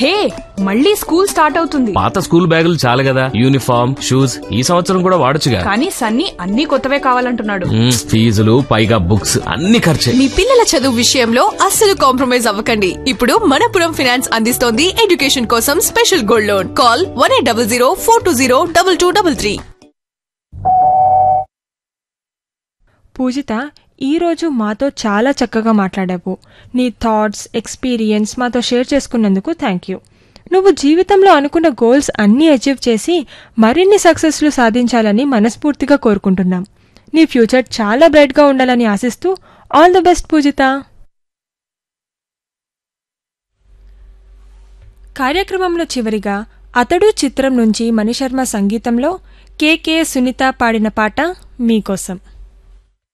హే మళ్ళీ school start అవుతుంది పాత స్కూల్ బ్యాగులు చాలు కదా యూనిఫామ్ షూస్ ఈ సంవత్సరం కూడా వాడొచ్చుగా కానీ సన్నీ అన్ని కొత్తవే కావాలంటున్నాడు మ్మ్, ఫీజులు పైగా బుక్స్ అన్ని ఖర్చే మీ పిల్లల చదువు విషయంలో అస్సలు కాంప్రమైజ్ అవ్వకండి ఇప్పుడు మనపురం ఫినాన్స్ అందిస్తోంది ఎడ్యుకేషన్ కోసం special gold loan call one eight double zero four two zero double two double three Poojitha ఈరోజు మాతో చాలా చక్కగా మాట్లాడావు నీ థాట్స్ ఎక్స్పీరియన్స్ మాతో షేర్ చేసుకున్నందుకు థ్యాంక్ యూ నువ్వు జీవితంలో అనుకున్న గోల్స్ అన్నీ అచీవ్ చేసి మరిన్ని సక్సెస్లు సాధించాలని మనస్ఫూర్తిగా కోరుకుంటున్నాం నీ ఫ్యూచర్ చాలా బ్రైట్గా ఉండాలని ఆశిస్తూ ఆల్ ద బెస్ట్ పూజిత కార్యక్రమంలో చివరిగా అతడు చిత్రం నుంచి మణిశర్మ సంగీతంలో కేకే సునీత పాడిన పాట మీకోసం